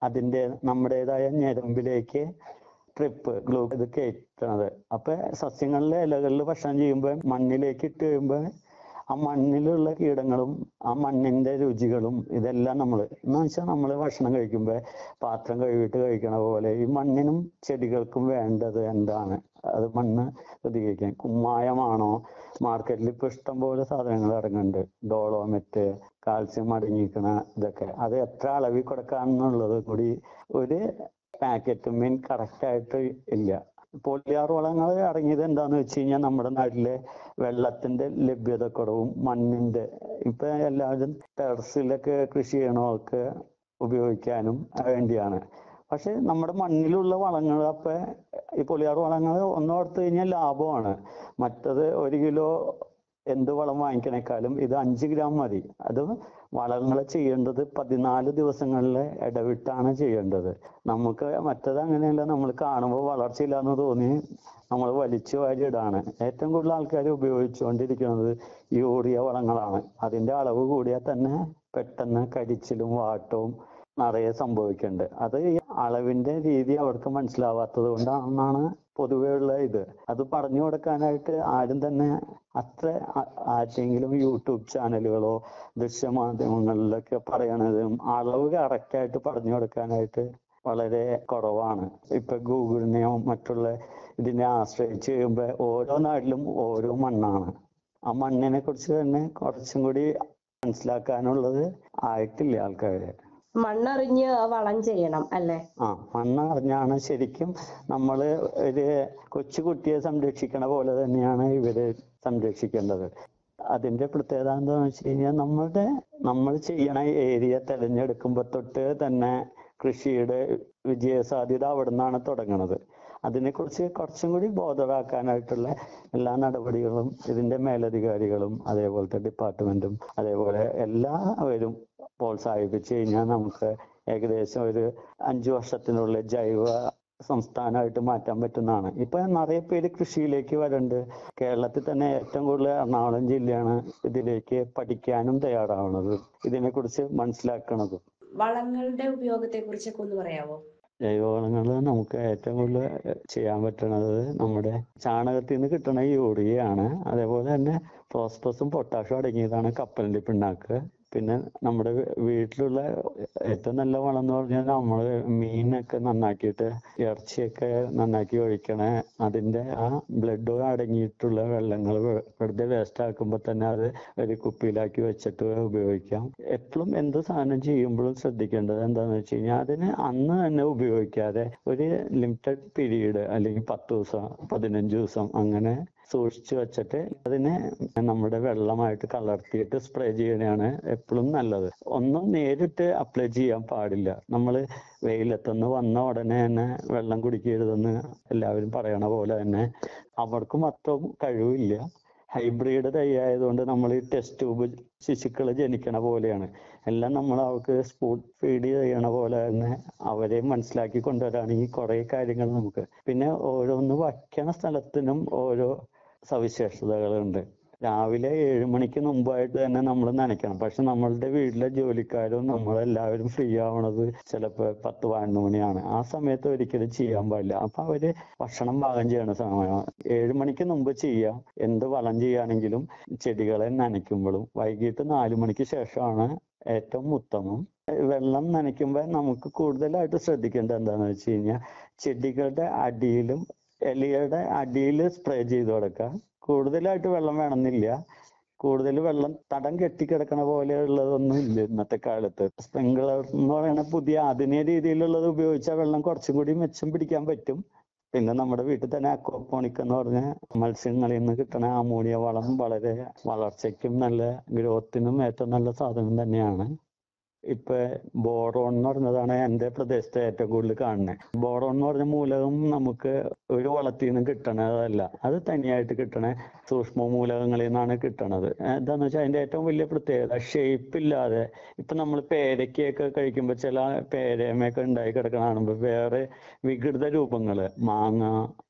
അതിന്റെ നമ്മുടേതായ ഞരമ്പിലേക്ക് trip glue ഇത് കയറ്റണത് അപ്പൊ സസ്യങ്ങളിലെ ഇലകളിൽ ഭക്ഷണം ചെയ്യുമ്പോൾ മണ്ണിലേക്ക് ഇട്ട് കഴിയുമ്പോൾ ആ മണ്ണിലുള്ള കീടങ്ങളും ആ മണ്ണിന്റെ രുചികളും ഇതെല്ലാം നമ്മൾ എന്ന് വെച്ചാൽ നമ്മൾ ഭക്ഷണം കഴിക്കുമ്പോൾ പാത്രം കഴുകിയിട്ട് കഴിക്കണ പോലെ ഈ മണ്ണിനും ചെടികൾക്കും വേണ്ടത് എന്താണ് അത് മണ്ണ് പ്രതികരിക്കാൻ കുമ്മായമാണോ മാർക്കറ്റിൽ ഇപ്പൊ ഇഷ്ടം പോലെ സാധനങ്ങൾ ഇറങ്ങുന്നുണ്ട് ഡോളോമെറ്റ് കാൽസ്യം അടങ്ങിയിരിക്കണ ഇതൊക്കെ അത് എത്ര അളവിൽ കൊടുക്കാന്നുള്ളത് കൂടി ഒരു പാക്കറ്റും മീൻ കറക്റ്റ് ആയിട്ട് ഇല്ല പോളിയാർ വളങ്ങൾ അടങ്ങിയത് എന്താന്ന് വെച്ച് കഴിഞ്ഞാൽ നമ്മുടെ നാട്ടിലെ വെള്ളത്തിന്റെ ലഭ്യത കുറവും മണ്ണിന്റെ ഇപ്പൊ എല്ലാവരും ടെറസിലൊക്കെ കൃഷി ചെയ്യണവർക്ക് ഉപയോഗിക്കാനും വേണ്ടിയാണ് പക്ഷെ നമ്മുടെ മണ്ണിലുള്ള വളങ്ങൾ അപ്പൊ ഈ പൊളിയാർ വളങ്ങൾ ഒന്നോർത്ത് കഴിഞ്ഞാൽ ലാഭമാണ് മറ്റത് ഒരു കിലോ എന്ത് വളം വാങ്ങിക്കണേക്കാളും ഇത് അഞ്ച് ഗ്രാം മതി അത് വളങ്ങൾ ചെയ്യേണ്ടത് പതിനാല് ദിവസങ്ങളിലെ ഇടവിട്ടാണ് ചെയ്യേണ്ടത് നമുക്ക് മറ്റത് അങ്ങനെയല്ല നമ്മൾ കാണുമ്പോൾ വളർച്ചയില്ല എന്ന് തോന്നി നമ്മൾ വലിച്ചു വാരിയിടാണ് ഏറ്റവും കൂടുതൽ ആൾക്കാർ ഉപയോഗിച്ചുകൊണ്ടിരിക്കുന്നത് യൂറിയ വളങ്ങളാണ് അതിന്റെ അളവ് കൂടിയാൽ തന്നെ പെട്ടെന്ന് കരിച്ചിലും വാട്ടവും നിറയെ സംഭവിക്കുന്നുണ്ട് അത് ഈ അളവിന്റെ രീതി അവർക്ക് മനസ്സിലാവാത്തത് കൊണ്ടാണെന്നാണ് പൊതുവെയുള്ള ഇത് അത് പറഞ്ഞു കൊടുക്കാനായിട്ട് ആരും തന്നെ അത്ര ആർക്കെങ്കിലും യൂട്യൂബ് ചാനലുകളോ ദൃശ്യമാധ്യമങ്ങളിലൊക്കെ പറയണതും അളവ് കറക്റ്റായിട്ട് പറഞ്ഞു കൊടുക്കാനായിട്ട് വളരെ കുറവാണ് ഇപ്പൊ ഗൂഗിളിനെയോ മറ്റുള്ള ഇതിനെ ആശ്രയിച്ച് കഴിയുമ്പോൾ ഓരോ നാട്ടിലും ഓരോ മണ്ണാണ് ആ മണ്ണിനെ കുറിച്ച് തന്നെ കുറച്ചും കൂടി മനസ്സിലാക്കാനുള്ളത് ആയിട്ടില്ല ആൾക്കാര് മണ്ണറിഞ്ഞ് വളം ചെയ്യണം അല്ലെ ആ മണ്ണ് അറിഞ്ഞാണ് ശരിക്കും നമ്മള് ഒരു കൊച്ചുകുട്ടിയെ സംരക്ഷിക്കണ പോലെ തന്നെയാണ് ഇവര് സംരക്ഷിക്കേണ്ടത് അതിന്റെ പ്രത്യേകത എന്താണെന്ന് വെച്ച് കഴിഞ്ഞാൽ നമ്മളുടെ നമ്മൾ ചെയ്യണ ഏരിയ തിരഞ്ഞെടുക്കുമ്പോൾ തൊട്ട് തന്നെ കൃഷിയുടെ വിജയസാധ്യത അവിടെ നിന്നാണ് തുടങ്ങുന്നത് അതിനെക്കുറിച്ച് കുറച്ചും കൂടി ബോധവാക്കാനായിട്ടുള്ള എല്ലാ നടപടികളും ഇതിന്റെ മേലധികാരികളും അതേപോലത്തെ ഡിപ്പാർട്ട്മെന്റും അതേപോലെ എല്ലാവരും പ്രോത്സാഹിപ്പിച്ചു കഴിഞ്ഞാൽ നമുക്ക് ഏകദേശം ഒരു അഞ്ചു വർഷത്തിനുള്ളിൽ ജൈവ സംസ്ഥാനമായിട്ട് മാറ്റാൻ പറ്റുന്നതാണ് ഇപ്പൊ നിറയെ പേര് കൃഷിയിലേക്ക് വരുന്നുണ്ട് കേരളത്തിൽ തന്നെ ഏറ്റവും കൂടുതൽ എറണാകുളം ജില്ലയാണ് ഇതിലേക്ക് പഠിക്കാനും തയ്യാറാവുന്നത് ഇതിനെക്കുറിച്ച് മനസ്സിലാക്കണതും വളങ്ങളുടെ ഉപയോഗത്തെ കുറിച്ചൊക്കെ ഒന്ന് പറയാവോ ജൈവവളങ്ങൾ നമുക്ക് ഏറ്റവും കൂടുതൽ ചെയ്യാൻ പറ്റുന്നത് നമ്മുടെ ചാണകത്തിൽ നിന്ന് കിട്ടുന്ന യൂറിയയാണ് അതേപോലെ തന്നെ ഫോസ്ഫറസും പൊട്ടാഷും അടങ്ങിയതാണ് കപ്പലിന്റെ പിണ്ണാക്ക് പിന്നെ നമ്മുടെ വീട്ടിലുള്ള ഏറ്റവും നല്ല വളം എന്ന് പറഞ്ഞാൽ നമ്മൾ മീനൊക്കെ നന്നാക്കിയിട്ട് ഇറച്ചിയൊക്കെ നന്നാക്കി ഒഴിക്കണ അതിന്റെ ആ ബ്ലഡ് അടങ്ങിയിട്ടുള്ള വെള്ളങ്ങൾ വെറുതെ വേസ്റ്റ് ആക്കുമ്പോൾ തന്നെ അത് ഒരു കുപ്പിയിലാക്കി വെച്ചിട്ട് ഉപയോഗിക്കാം എപ്പോഴും എന്ത് സാധനം ചെയ്യുമ്പോഴും ശ്രദ്ധിക്കേണ്ടത് എന്താണെന്ന് വെച്ച് കഴിഞ്ഞാൽ അതിന് അന്ന് തന്നെ ഉപയോഗിക്കാതെ ഒരു ലിമിറ്റഡ് പീരീഡ് അല്ലെങ്കിൽ പത്ത് ദിവസം പതിനഞ്ച് ദിവസം അങ്ങനെ സൂക്ഷിച്ചു വെച്ചിട്ട് അതിനെ നമ്മുടെ വെള്ളമായിട്ട് കലർത്തിയിട്ട് സ്പ്രേ ചെയ്യണതാണ് എപ്പോഴും നല്ലത് ഒന്നും നേരിട്ട് അപ്ലൈ ചെയ്യാൻ പാടില്ല നമ്മൾ വെയിലത്തുനിന്ന് വന്ന ഉടനെ തന്നെ വെള്ളം കുടിക്കരുതെന്ന് എല്ലാവരും പറയണ പോലെ തന്നെ അവർക്കും അത്രയും കഴിവില്ല ഹൈബ്രിഡ് തൈ ആയതുകൊണ്ട് നമ്മൾ ഈ ടെസ്റ്റ് ട്യൂബ് ശിശുക്കൾ ജനിക്കണ പോലെയാണ് എല്ലാം നമ്മൾ അവർക്ക് സ്പൂൺ ഫീഡ് ചെയ്യണ പോലെ തന്നെ അവരെ മനസ്സിലാക്കി കൊണ്ടുവരാണെങ്കിൽ കുറെ കാര്യങ്ങൾ നമുക്ക് പിന്നെ ഓരോന്ന് വയ്ക്കണ സ്ഥലത്തിനും ഓരോ സവിശേഷതകളുണ്ട് രാവിലെ ഏഴ് മണിക്ക് മുമ്പായിട്ട് തന്നെ നമ്മൾ നനയ്ക്കണം പക്ഷെ നമ്മളുടെ വീട്ടിലെ ജോലിക്കാരും നമ്മളെല്ലാവരും ഫ്രീ ആവണത് ചിലപ്പോൾ പത്ത് പതിനൊന്ന് മണിയാണ് ആ സമയത്ത് ഒരിക്കലും ചെയ്യാൻ പാടില്ല അപ്പൊ അവര് ഭക്ഷണം പാകം ചെയ്യണ സമയം ഏഴ് മണിക്ക് മുമ്പ് ചെയ്യാം എന്ത് വളം ചെയ്യുകയാണെങ്കിലും ചെടികളെ നനയ്ക്കുമ്പോഴും വൈകിട്ട് നാലു മണിക്ക് ശേഷമാണ് ഏറ്റവും ഉത്തമം വെള്ളം നനയ്ക്കുമ്പോൾ നമുക്ക് കൂടുതലായിട്ട് ശ്രദ്ധിക്കേണ്ടത് എന്താണെന്ന് വെച്ച് കഴിഞ്ഞാൽ ചെടികളുടെ അടിയിലും ഇലയുടെ അടിയിൽ സ്പ്രേ ചെയ്ത് കൊടുക്കുക കൂടുതലായിട്ട് വെള്ളം വേണമെന്നില്ല കൂടുതൽ വെള്ളം തടം കെട്ടിക്കിടക്കണ പോലെയുള്ളതൊന്നും ഇല്ല ഇന്നത്തെ കാലത്ത് സ്പ്രിംഗ്ലർ എന്ന് പറയുന്ന പുതിയ ആധുനിക രീതിയിലുള്ളത് ഉപയോഗിച്ചാൽ വെള്ളം കുറച്ചും കൂടി മെച്ചം പിടിക്കാൻ പറ്റും പിന്നെ നമ്മുടെ വീട്ടിൽ തന്നെ അക്വപോണിക് എന്ന് പറഞ്ഞ മത്സ്യങ്ങളിൽ നിന്ന് കിട്ടുന്ന അമോണിയ വളം വളരെ വളർച്ചയ്ക്കും നല്ല ഗ്രോത്തിനും ഏറ്റവും നല്ല സാധനം തന്നെയാണ് ഇപ്പൊ ബോറോൺ എന്ന് പറഞ്ഞതാണ് എന്റെ പ്രദേശത്ത് ഏറ്റവും കൂടുതൽ കാണുന്നത് ബോറോൺ എന്ന് പറഞ്ഞ മൂലകം നമുക്ക് ഒരു വളത്തിൽ നിന്ന് കിട്ടണതല്ല അത് തനിയായിട്ട് കിട്ടണ സൂക്ഷ്മ മൂലകങ്ങളിൽ നിന്നാണ് കിട്ടണത് എന്താന്ന് വെച്ചാൽ അതിന്റെ ഏറ്റവും വലിയ പ്രത്യേകത ഷേപ്പ് ഇല്ലാതെ ഇപ്പൊ നമ്മൾ പേരയ്ക്കൊക്കെ കഴിക്കുമ്പോൾ ചില പേരയമൊക്കെ ഉണ്ടായി കിടക്കണ കാണുമ്പോൾ വേറെ വികൃത രൂപങ്ങള് മാങ്ങ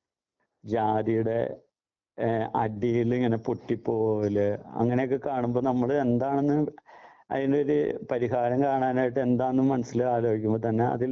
ജാതിയുടെ അടിയിൽ ഇങ്ങനെ പൊട്ടിപ്പോവല് അങ്ങനെയൊക്കെ കാണുമ്പോൾ നമ്മൾ എന്താണെന്ന് അതിനൊരു പരിഹാരം കാണാനായിട്ട് എന്താണെന്ന് മനസ്സിൽ ആലോചിക്കുമ്പോൾ തന്നെ അതിൽ